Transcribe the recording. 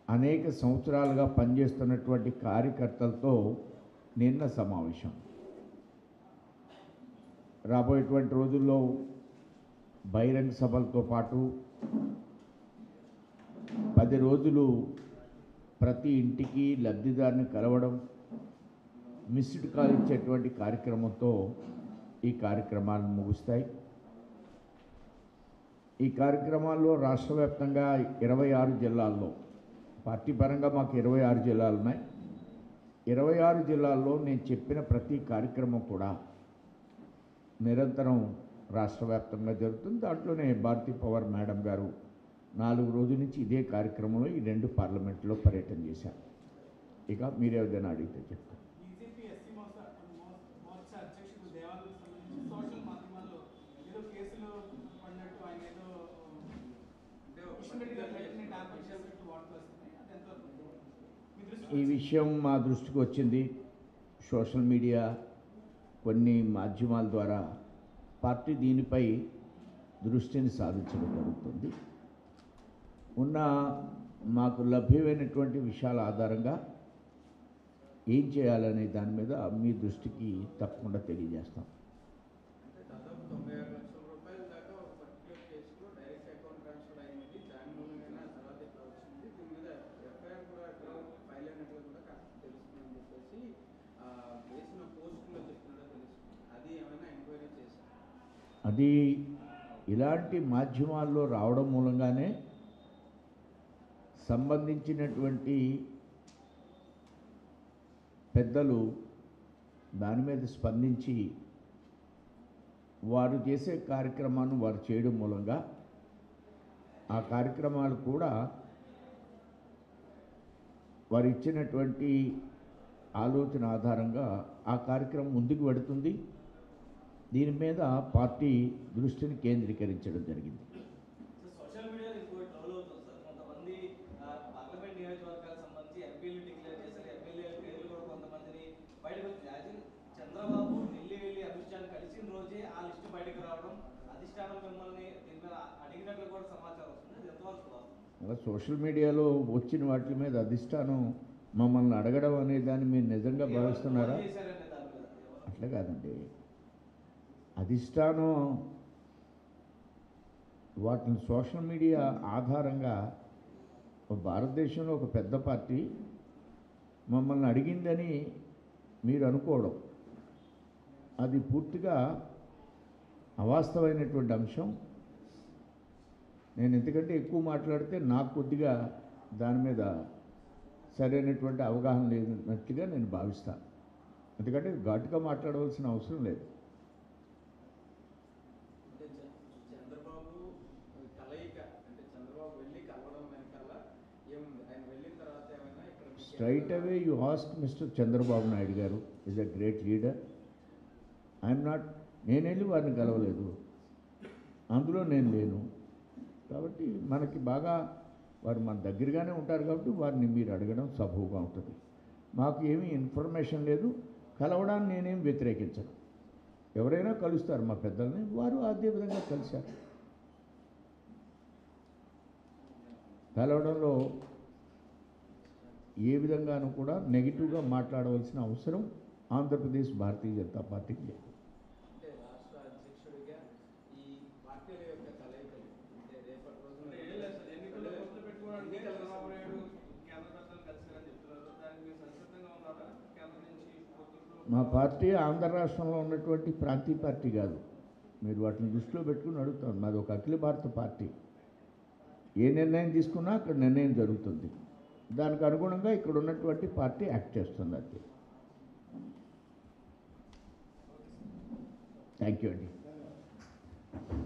అనేక సంవత్సరాలుగా పనిచేస్తున్నటువంటి కార్యకర్తలతో నిన్న సమావేశం రాబోయేటువంటి రోజుల్లో బహిరంగ సభలతో పాటు పది రోజులు ప్రతి ఇంటికి లబ్ధిదారుని కలవడం మిస్డ్ కాల్ ఇచ్చేటువంటి కార్యక్రమంతో ఈ కార్యక్రమాలు ముగుస్తాయి ఈ కార్యక్రమాల్లో రాష్ట్ర వ్యాప్తంగా ఇరవై ఆరు జిల్లాల్లో పార్టీ పరంగా మాకు ఇరవై ఆరు జిల్లాలు ఉన్నాయి ఇరవై ఆరు జిల్లాల్లో నేను చెప్పిన ప్రతి కార్యక్రమం కూడా నిరంతరం రాష్ట్ర వ్యాప్తంగా జరుగుతుంది దాంట్లోనే భారతీ పవర్ మేడం గారు నాలుగు రోజుల నుంచి ఇదే కార్యక్రమంలో ఈ రెండు పార్లమెంట్లో పర్యటన చేశారు ఇక మీరే ఏదైనా అడిగితే చెప్తాను బీజేపీ ఎస్సీ మోర్చా మోర్చా అధ్యక్షుడు దేవాలకు సంబంధించి సోషల్ మాధ్యమాల్లో ఏదో కేసులు పడినట్టు ఆయన ఏదో కిషన్ రెడ్డి గారి లైఫ్ని ట్యాంపర్ చేసినట్టు వార్తలు వస్తున్నాయి అది ఎంతవరకు మీ దృష్టిలో ఈ విషయం మా దృష్టికి వచ్చింది సోషల్ మీడియా కొన్ని మాధ్యమాల ద్వారా పార్టీ దీనిపై దృష్టిని సాధించడం జరుగుతుంది ఉన్న మాకు లభ్యమైనటువంటి విషయాల ఆధారంగా ఏం చేయాలనే దాని మీద మీ దృష్టికి తప్పకుండా తెలియజేస్తాం అంటే దాదాపు తొంభై ఆరు లక్షల రూపాయల దాకా ఒక పర్టికులర్ కేసులో డైరెక్ట్ అకౌంట్ ట్రాన్స్ఫర్ అయింది దాని మూలంగానే ఆ తర్వాత ఇట్లా వచ్చింది దీని మీద ఎఫ్ఐఆర్ కూడా అట్లా ఫైల్ అయినట్లు కూడా కాస్త తెలుస్తుందని చెప్పేసి ఆ వేసిన పోస్టులో చెప్తున్నట్టు తెలుస్తుంది అది ఏమైనా ఎంక్వైరీ చేశారు అది ఇలాంటి మాధ్యమాల్లో రావడం మూలంగానే సంబంధించినటువంటి పెద్దలు దాని మీద స్పందించి వారు చేసే కార్యక్రమాన్ని వారు చేయడం మూలంగా ఆ కార్యక్రమాలు కూడా వారు ఇచ్చినటువంటి ఆలోచన ఆధారంగా ఆ కార్యక్రమం ముందుకు వెడుతుంది దీని మీద పార్టీ దృష్టిని కేంద్రీకరించడం జరిగింది సోషల్ మీడియాలో ఇంకోటి ట్రోల్ అవుతుంది సార్ కొంతమంది ఆ, పార్లమెంట్ నియోజకవర్గాలకు సంబంధించి ఎంపీలు డిక్లేర్ చేశారు ఎమ్మెల్యే పేర్లు కూడా కొంతమందిని బయటకు వచ్చింది యాజ్ ఇన్ చంద్రబాబు ఢిల్లీ వెళ్ళి అమిత్ షాని కలిసిన రోజే ఆ లిస్టు బయటకు రావడం అధిష్టానం మిమ్మల్ని దీని మీద అడిగినట్లు కూడా సమాచారం వస్తుంది అది ఎంతవరకు వాస్తవం? అలా సోషల్ మీడియాలో వచ్చిన వాటి మీద అధిష్టానం మమ్మల్ని అడగడం అనే దాన్ని మీరు నిజంగా భావిస్తున్నారా ఎవరు చేశారనే దాని మీద ఎవరు? అట్లా కాదండి అధిష్టానం వాటిని సోషల్ మీడియా ఆధారంగా ఒక భారతదేశంలో ఒక పెద్ద పార్టీ మమ్మల్ని అడిగిందని మీరు అనుకోవడం అది పూర్తిగా అవాస్తవమైనటువంటి అంశం నేను ఎందుకంటే ఎక్కువ మాట్లాడితే నాకు కొద్దిగా దాని మీద సరైనటువంటి అవగాహన లేనట్టుగా నేను భావిస్తాను ఎందుకంటే ఘాటుగా మాట్లాడవలసిన అవసరం లేదు అంటే చ- చంద్రబాబు కలయిక అంటే చంద్రబాబు వెళ్ళి కలవడం వెనకాల ఏముంది ఆయన వెళ్ళిన తర్వాత ఏమైనా ఇక్కడ మీకు స్ట్రైట్ ఏమైనా- అవే you ask mister Chandrababu Naidu garu is a great leader I'm not నేను వెళ్ళి వారిని కలవలేదు అందులో నేను లేను కాబట్టి మనకి బాగా వారు మన దగ్గరగానే ఉంటారు కాబట్టి వారిని మీరు అడగడం సబబుగా ఉంటుంది మాకు ఏమీ ఇన్ఫర్మేషన్ లేదు కలవడాన్ని నేనేం వ్యతిరేకించను ఎవరైనా కలుస్తారు మా పెద్దల్ని వారు అదే విధంగా కలిశారు కలవడంలో ఏ విధంగానూ కూడా నెగిటివ్గా మాట్లాడవలసిన అవసరం ఆంధ్రప్రదేశ్ భారతీయ జనతా పార్టీకి లేదు అంటే రాష్ట్ర అధ్యక్షుడిగా ఈ పార్టీల యొక్క కలయికలు అంటే రేపటి రోజున అంటే ఏం లేదు సార్, ఎన్నికల్లో పొత్తులు పెట్టుకోవడానికి ఎన్నికల చంద్రబాబు నాయుడు కేంద్ర పెద్దలు కలిసారని చెప్తున్నారు దానికి మీరు సంసిద్ధంగా ఉన్నారా కేంద్రం నుంచి పొత్తులు మా పార్టీ ఆంధ్ర రాష్ట్రంలో ఉన్నటువంటి ప్రాంతీయ పార్టీ కాదు మీరు వాటిని దృష్టిలో పెట్టుకుని అడుగుతాను మాది ఒక అఖిల భారత పార్టీ ఏ నిర్ణయం తీసుకున్నా అక్కడ నిర్ణయం జరుగుతుంది దానికి అనుగుణంగా ఇక్కడ ఉన్నటువంటి పార్టీ యాక్ట్ చేస్తుంది అంతే థ్యాంక్ యూ అండి